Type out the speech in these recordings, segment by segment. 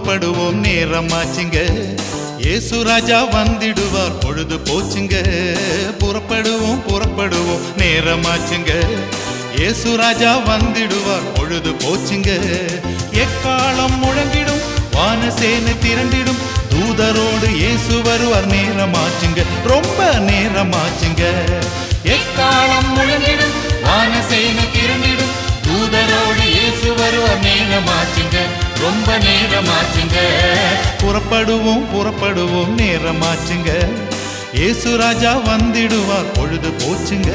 புறப்படுவோம் நேரமாச்சுங்க இயேசு ராஜா வந்திடுவார் பொழுது போச்சுங்க புறப்படுவோம் புறப்படுவோம் நேரமாச்சுங்க இயேசு ராஜா வந்திடுவார் பொழுது போச்சுங்க எக்காலம் முழங்கிடும் வானசேனை திரண்டிடும் தூதரோடு இயேசு வருவார் நேரமாச்சுங்க ரொம்ப நேரமாச்சுங்க எக்காலம் முழங்கிடும் வானசேனை திரண்டிடும் தூதரோடு இயேசு வருவார் நேரமாச்சுங்க ரொம்ப நேரமாச்சுங்க புறப்படுவோம் புறப்படுவோம் நேரமாச்சுங்க இயேசு ராஜா வந்திடுவார் பொழுது போச்சுங்க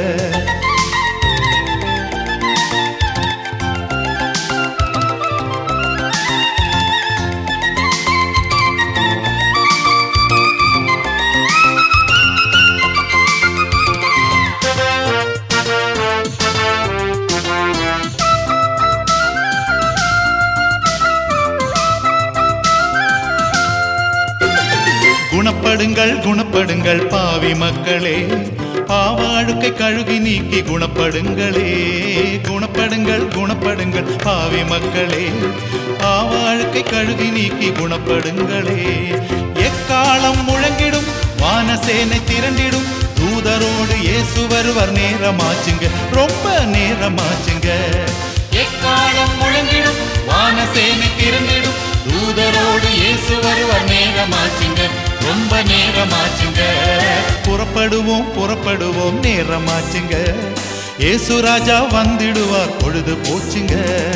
குணப்படுங்கள் குணப்படுங்கள் பாவி மக்களே பாவாழுக்கை கழுகி நீக்கி குணப்படுங்களே குணப்படுங்கள் குணப்படுங்கள் பாவி மக்களே பாவாழுக்கை கழுகி நீக்கி குணப்படுங்களே எக்காலம் முழங்கிடும் வானசேனை திரண்டிடும் தூதரோடு இயேசு வருவர் நேரமாச்சுங்க ரொம்ப நேரமாச்சுங்க எக்காலம் முழங்கிடும் வானசேனை திரண்டிடும் தூதரோடு இயேசு வருவர் நேரமாச்சுங்க ரொம்ப நேரமாச்சுங்க புறப்படுவோம் புறப்படுவோம் நேரமாச்சுங்க இயேசு ராஜா வந்திடுவார் பொழுது போச்சுங்க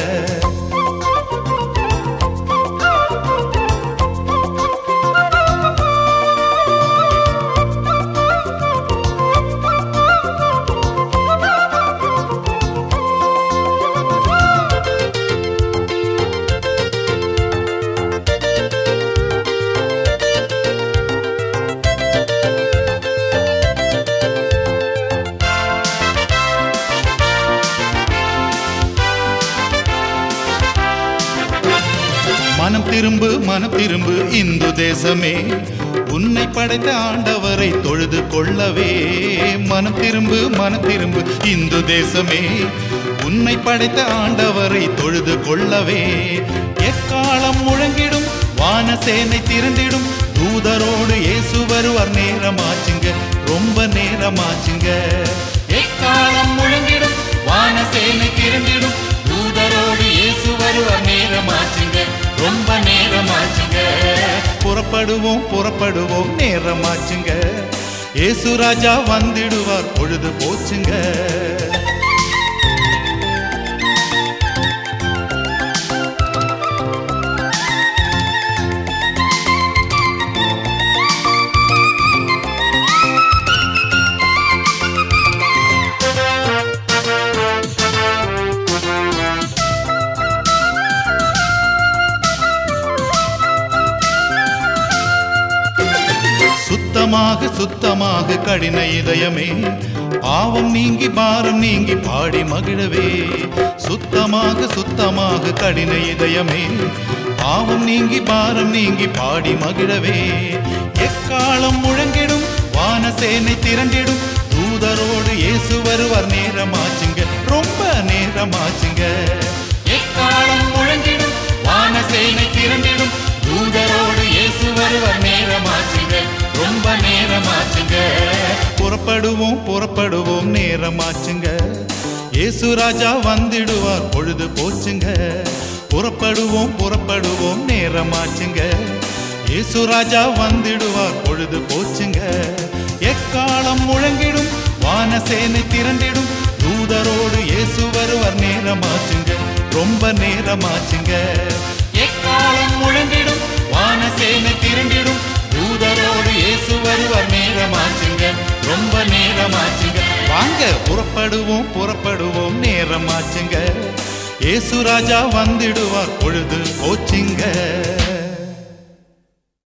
மனம் திரும்பு மனம் திரும்பு இந்து தேசமே உன்னை படைத்த ஆண்டவரை தொழுது கொள்ளவே மனம் திரும்பு மனம் திரும்பு இந்து தேசமே உன்னை படைத்த ஆண்டவரை தொழுது கொள்ளவே எக்காலம் முழங்கிடும் வானசேனை திரண்டிடும் தூதரோடு இயேசு வருவார் நேரமாச்சுங்க ரொம்ப நேரமாச்சுங்க எக்காலம் முழங்கிடும் வானசேனை திரண்டிடும் தூதரோடு இயேசு வருவார் நேரமாச்சுங்க ரொம்ப நேரமாச்சுங்க புறப்படுவோம் புறப்படுவோம் நேரமாச்சுங்க இயேசு ராஜா வந்திடுவார் பொழுது போச்சுங்க சுத்தமாக சுத்தமாக கடின இதயமே பாவம் நீங்கி பாரம் நீங்கி பாடி மகிழவே சுத்தமாக சுத்தமாக கடின இதயமே பாவம் நீங்கி பாரம் நீங்கி பாடி மகிழவே எக்காலம் முழங்கிடும் வானசேனை திரண்டிடும் தூதரோடு இயேசு வருவார் நேரமாச்சுங்க ரொம்ப நேரமாச்சுங்க எக்காலம் முழங்கிடும் வானசேனை திரண்டிடும் தூதரோடு இயேசு வருவார் நேரமாச்சுங்க ரொம்ப நேரமாச்சுங்க புறப்படுவோம் புறப்படுவோம் நேரமாச்சுங்க இயேசு ராஜா வந்திடுவார் பொழுது போச்சுங்க புறப்படுவோம் புறப்படுவோம் நேரமாச்சுங்க இயேசு ராஜா வந்திடுவார் பொழுது போச்சுங்க எக்காலம் முழங்கிடும் வானசேனை திரண்டிடும் தூதரோடு இயேசு வருவார் நேரமாச்சுங்க ரொம்ப நேரமாச்சுங்க எக்காலம் முழங்கிடும் வானசேனை திரண்டிடும் தூதரோடு இயேசு வருவார் நேரமாச்சுங்க ரொம்ப நேரமாச்சுங்க வாங்க புறப்படுவோம் புறப்படுவோம் நேரமாச்சுங்க இயேசு ராஜா வந்திடுவார் பொழுது போச்சுங்க